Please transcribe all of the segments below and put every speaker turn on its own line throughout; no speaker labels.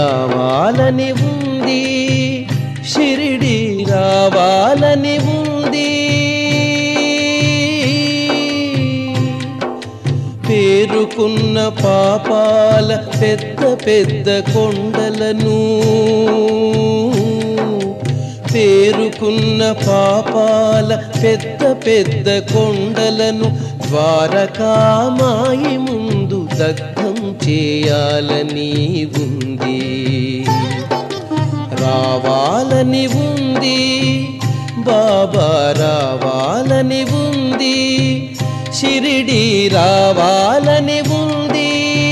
రావాలని ఉంది షిరిడి రావాలని ఉంది పేరుకున్న పాపాల పెద్ద పెద్ద కొండలను పేరుకున్న పాపాల పెద్ద పెద్ద కొండలను ద్వారకామాయి ముందు దగ్ధం చేయాలని ఉంది రావాలని ఉంది బాబా రావాలని ఉంది షిరిడి రావాలని ఉంది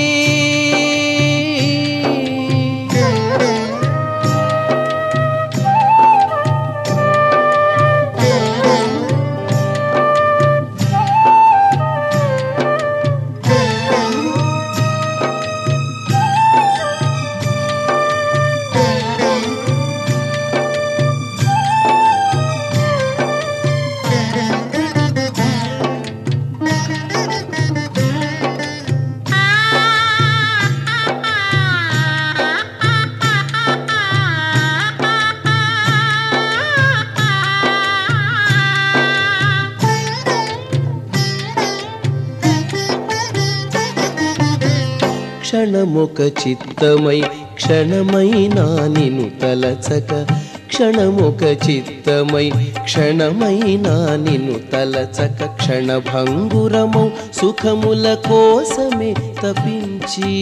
క్షణమొక చిత్తమై క్షణమైనా నిను తలచక క్షణమొక చిత్తమై క్షణమైనా నిన్ను తలచక క్షణభంగురమౌ సుఖముల కోసమే తపించి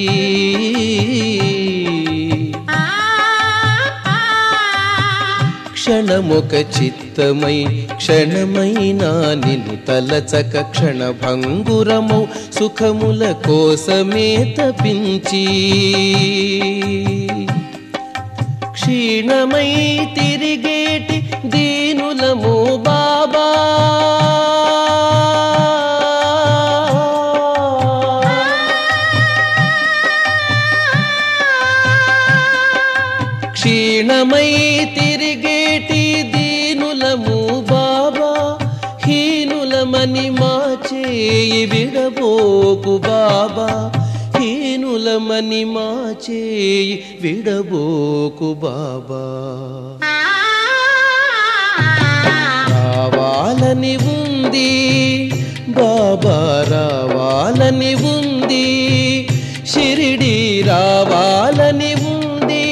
క్షణమొక చిత్తమై క్షణమైనా నిన్ను తలచక క్షణభంగురమౌ సుఖముల కోసమే తపించి క్షీణమై తిరిగేటి దీనులము బాబా క్షీణమై తిరిగేటి దీనులము బాబా హీనులమని మా చేయి విడబోకు బాబా హీనులమని మా చేయి విడబోకు బాబా రావాలని ఉంది బాబా రావాలని ఉంది షిరిడి రావాలని ఉంది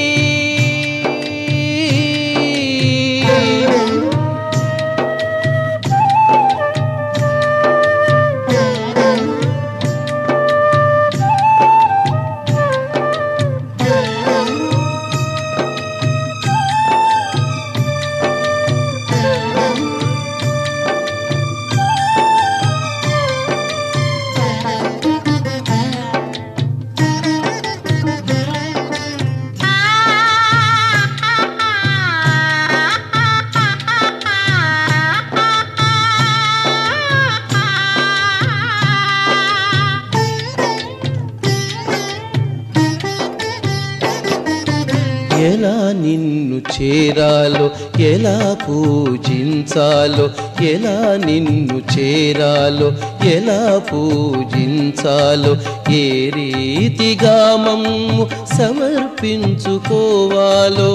ఎలా నిన్ను చేరాలో ఎలా పూజించాలో ఎలా నిన్ను చేరాలో ఎలా పూజించాలో ఏ రీతిగా మమ్ము సమర్పించుకోవాలో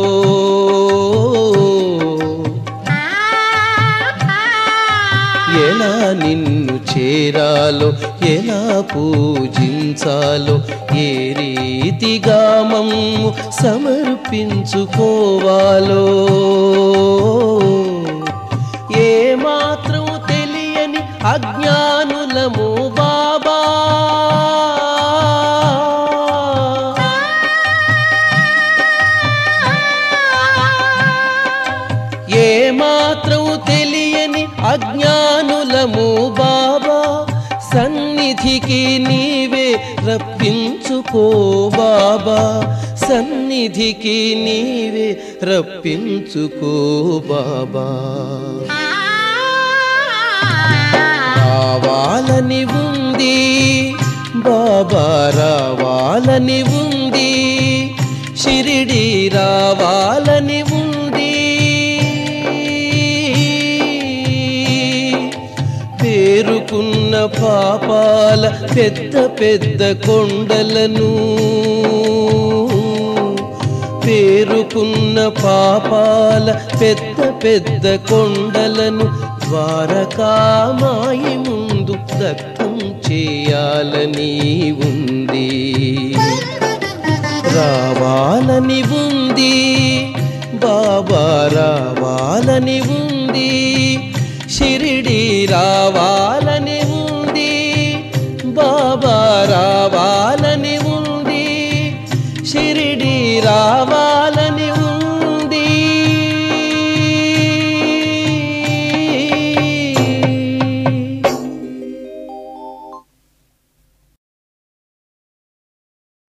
ఎలా నిన్ను చేరాలో ఎలా పూజించాలో ఏ రీతిగా మమ్ము సమర్పించుకోవాలో ఏ మాత్రం తెలియని అజ్ఞానులము బాబా ఏ మాత్రం తెలియని అజ్ఞానులము బాబా సన్నిధికి నీవే రప్పించుకో బాబా సన్నిధికి నీవే రప్పించుకో బాబా రావాలని ఉంది బాబా రావాలని ఉంది షిరిడి రావాలని ఉంది పేరుకున్న పాపాల పెద్ద పెద్ద కొండలను పేరుకున్న పాపాల పెద్ద పెద్ద కొండలను ద్వారకామాయి ముందు దగ్ధం చేయాలని ఉంది రావాలని ఉంది బాబా రావాలని ఉంది